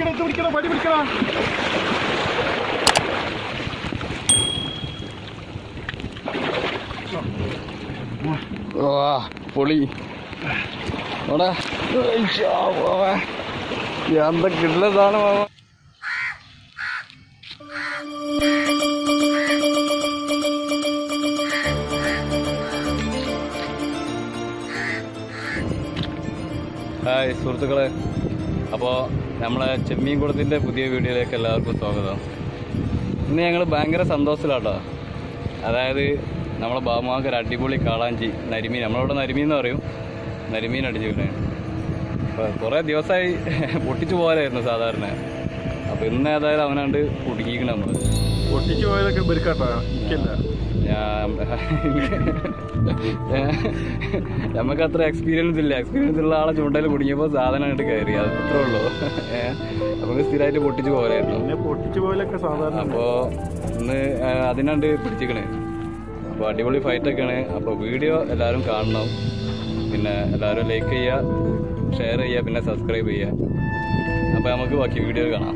പിടിക്കണം ഇത് പിടിക്കണം വടി പിടിക്കണം വാ പൊളി അവിടെ എന്താ കിട്ടുന്നതാണ് മാമ ഹായ് സുഹൃത്തുക്കളെ അപ്പോൾ നമ്മളെ ചെമ്മീൻ കുളത്തിൻ്റെ പുതിയ വീഡിയോയിലേക്ക് എല്ലാവർക്കും സ്വാഗതം ഇന്ന് ഞങ്ങൾ ഭയങ്കര സന്തോഷത്തിലാട്ടോ അതായത് നമ്മളെ ബാമാക്ക് ഒരു അടിപൊളി കാളാഞ്ചി നരിമീൻ നമ്മളവിടെ നരിമീൻ എന്ന് പറയും നരിമീൻ അടിച്ചിരിക്കണേ അപ്പോൾ കുറേ ദിവസമായി പൊട്ടിച്ചു പോകാനായിരുന്നു സാധാരണ അപ്പോൾ ഇന്ന് ഏതായാലും അവനാണ്ട് കുടുങ്ങിയിരിക്കണം നമ്മൾ പൊട്ടിച്ചു പോയതൊക്കെ ബെരുക്കാട്ടാ എനിക്കല്ല ഞാൻ നമുക്ക് അത്ര എക്സ്പീരിയൻസ് ഇല്ല എക്സ്പീരിയൻസ് ഉള്ള ആളെ ചൂണ്ടയിൽ കുടുങ്ങിയപ്പോൾ സാധനം അങ്ങോട്ട് കയറി അത് അത്രേ ഉള്ളൂ ഏഹ് നമുക്ക് സ്ഥിരമായിട്ട് പൊട്ടിച്ചു പോകാനായിരുന്നു പിന്നെ പൊട്ടിച്ചു പോയാലൊക്കെ സാധാരണ അപ്പോൾ ഇന്ന് ആ, അതിനാണ്ട് പിടിച്ചിക്കണേ അപ്പോൾ അടിപൊളി ഫൈറ്റൊക്കെയാണ് അപ്പോൾ വീഡിയോ എല്ലാവരും കാണണം പിന്നെ എല്ലാവരും ലൈക്ക് ചെയ്യുക ഷെയർ ചെയ്യുക പിന്നെ സബ്സ്ക്രൈബ് ചെയ്യുക അപ്പോൾ നമുക്ക് ബാക്കി വീഡിയോ കാണാം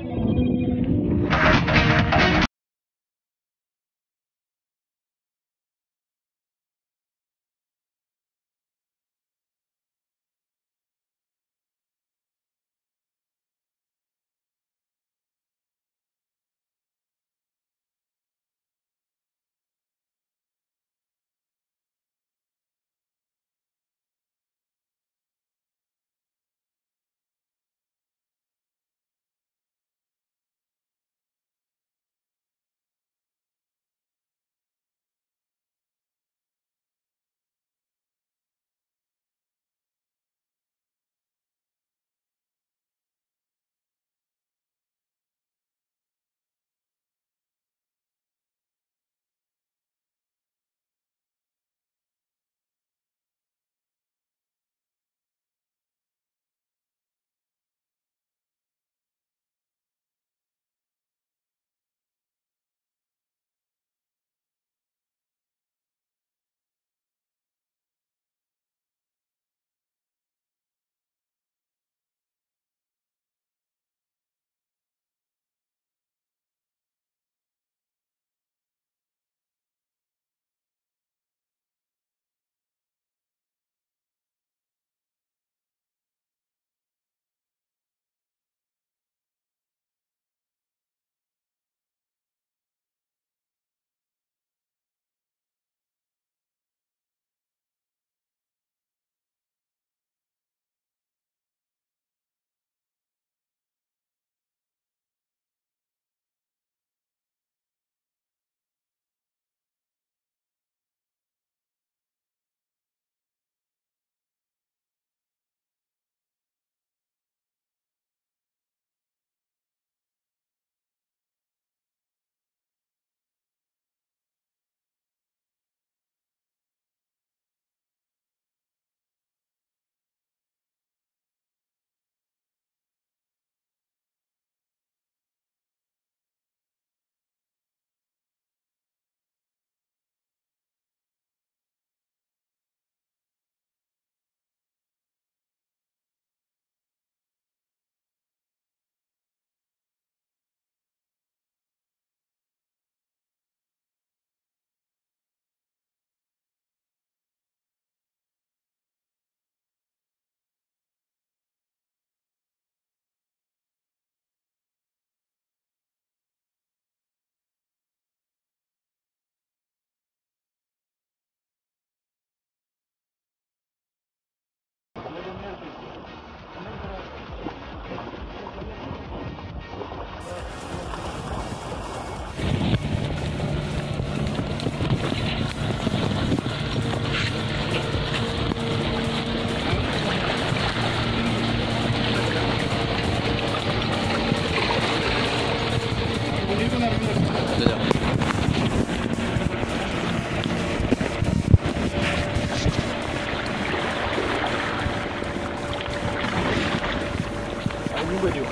അതിനും വരുമോ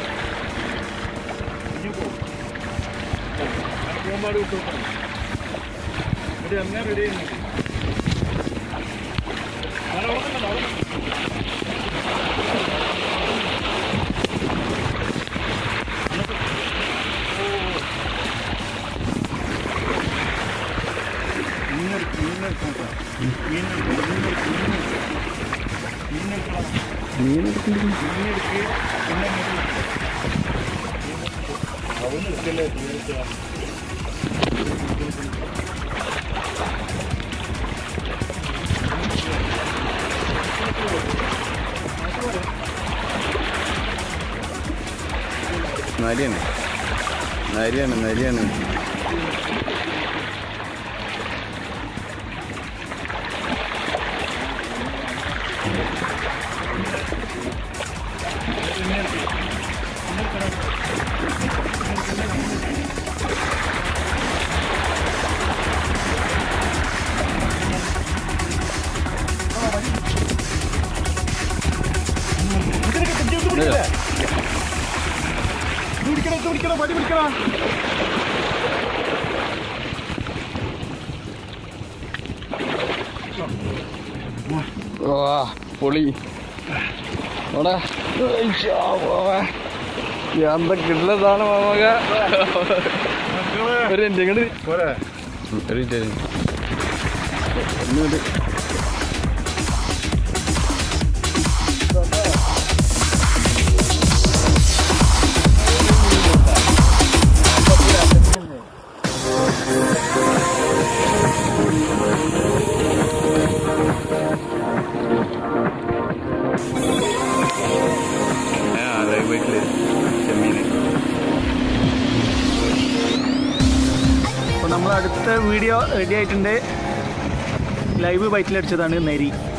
ഇനി പോകും പോകുമ്പാട് വിട്ടു റെഡി അങ്ങനെ റെഡി ചെയ്യുന്നുണ്ട് ഞാൻ അവിടെ നിന്നുണ്ട്, അവിടെ നിന്നുണ്ട്. നരിയാണ് നരിയാണ് നരിയാണ് ഇല്ല. പിടിക്കണം ഇത് പിടിക്കണം വടി പിടിക്കണം വാ പൊളി അവിടെ എന്താ കിട്ടുന്നതാണ് മാമക ഒരു മിനിറ്റ് ഇങ്ങോട്ട് പോരെ ഒരു മിനിറ്റ് ഒന്ന് മിനിറ്റ് ആ ലൈവ് വെയിറ്റില് ചെമ്മീന് അപ്പോൾ നമ്മൾ അടുത്ത വീഡിയോ റെഡി ആയിട്ടുണ്ട് ലൈവ് ബൈറ്റിലടിച്ചതാണ് നരി